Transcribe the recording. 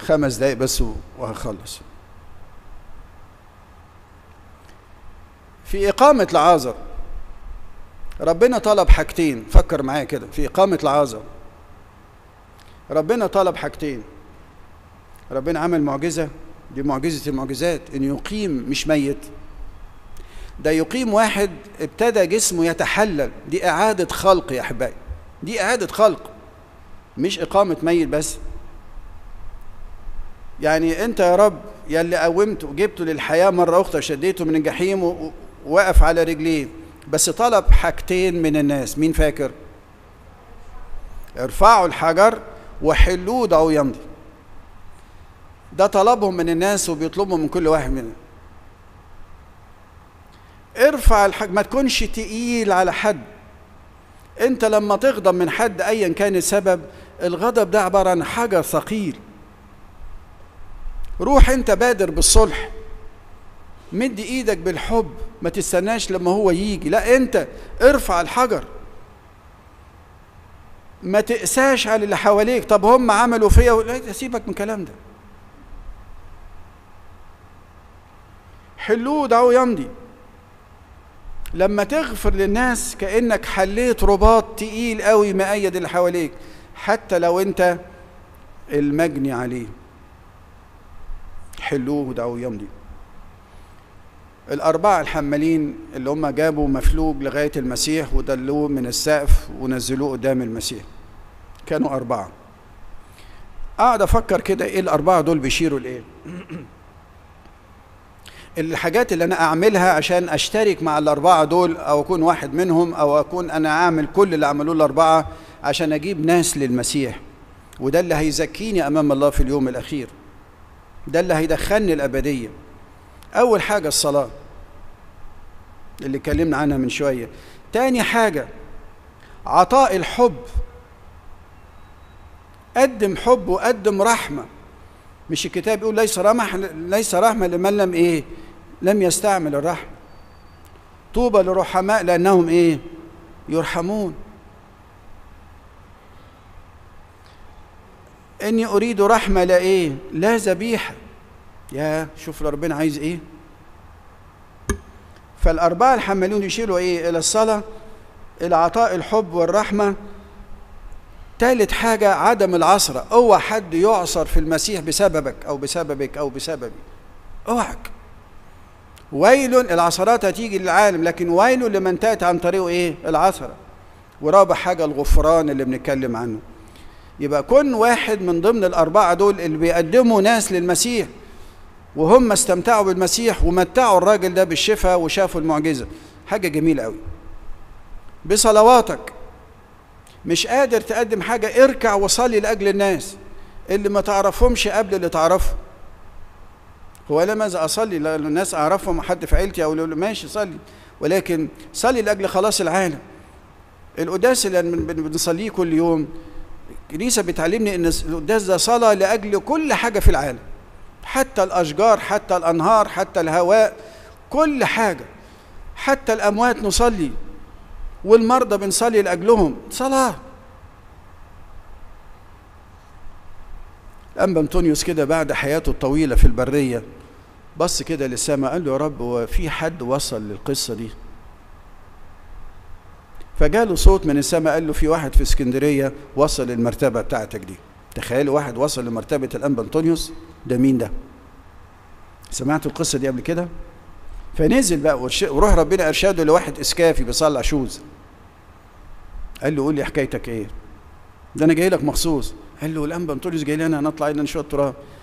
خمس دقايق بس وهخلص في إقامة العازر ربنا طلب حاجتين فكر معايا كده في إقامة العازر ربنا طلب حاجتين ربنا عمل معجزة دي معجزة المعجزات إن يقيم مش ميت ده يقيم واحد ابتدى جسمه يتحلل دي إعادة خلق يا أحبائي دي إعادة خلق مش إقامة ميت بس يعني أنت يا رب يا اللي قومته وجبته للحياة مرة أخرى شديته من الجحيم ووقف على رجليه بس طلب حاجتين من الناس مين فاكر ارفعوا الحجر وحلوه دعوا يمضي ده طلبهم من الناس وبيطلبهم من كل واحد منهم ارفع الحجر ما تكونش تقيل على حد انت لما تغضب من حد ايا كان السبب الغضب ده عباره عن حجر ثقيل روح انت بادر بالصلح مد ايدك بالحب ما تستناش لما هو يجي لا انت ارفع الحجر ما تقساش على اللي حواليك طب هم عملوا فيا لا سيبك من الكلام ده حلوه دعوه يمضي لما تغفر للناس كانك حليت رباط تقيل قوي مأيد اللي حواليك حتى لو انت المجني عليه حلوه دعوه يمضي الأربعة الحمالين اللي هم جابوا مفلوج لغاية المسيح ودلوه من السقف ونزلوه قدام المسيح كانوا أربعة أقعد أفكر كده إيه الأربعة دول بيشيروا لإيه الحاجات اللي أنا أعملها عشان أشترك مع الأربعة دول أو أكون واحد منهم أو أكون أنا أعمل كل اللي عملوه الأربعة عشان أجيب ناس للمسيح وده اللي هيزكيني أمام الله في اليوم الأخير ده اللي هيدخلني الأبدية أول حاجة الصلاة اللي اتكلمنا عنها من شوية تاني حاجة عطاء الحب قدم حب وقدم رحمة مش الكتاب يقول ليس رحمة ليس رحمة لمن لم إيه لم يستعمل الرحمة طوبى للرحماء لأنهم إيه يرحمون إني أريد رحمة لا إيه لا ذبيحة يا شوف ربنا عايز إيه فالأربعة الحمالون يشيروا إيه إلى الصلاة إلى عطاء الحب والرحمة ثالث حاجة عدم العصرة اوعى حد يعصر في المسيح بسببك أو بسببك أو بسببي اوعك ويل العصرات هتيجي للعالم لكن ويل لمن تأتي عن طريقه إيه العثرة ورابع حاجة الغفران اللي بنتكلم عنه يبقى كن واحد من ضمن الأربعة دول اللي بيقدموا ناس للمسيح وهم استمتعوا بالمسيح ومتعوا الراجل ده بالشفاء وشافوا المعجزة حاجة جميلة قوي بصلواتك مش قادر تقدم حاجة اركع وصلي لأجل الناس اللي ما تعرفهمش قبل اللي تعرفهم هو أنا ماذا أصلي للناس أعرفهم حد في عيلتي أو ماشي صلي ولكن صلي لأجل خلاص العالم القداس اللي بنصليه كل يوم الكنيسة بتعلمني إن القداس ده صلاة لأجل كل حاجة في العالم حتى الأشجار حتى الأنهار حتى الهواء كل حاجة حتى الأموات نصلي والمرضى بنصلي لأجلهم صلاة أما أنطونيوس كده بعد حياته الطويلة في البرية بص كده للسماء قال له يا رب هو في حد وصل للقصة دي فجاله صوت من السماء قال له في واحد في اسكندرية وصل للمرتبة بتاعتك دي تخيلوا واحد وصل لمرتبة الأنبا أنطونيوس ده مين ده سمعت القصة دي قبل كده فنزل بقى وروح ربنا ارشاده لواحد اسكافي بيصلع شوز قال له قول لي حكايتك ايه ده انا جاي لك مخصوص قال له الانبا انطونيوس جاي لنا نطلع لنا شويه تراب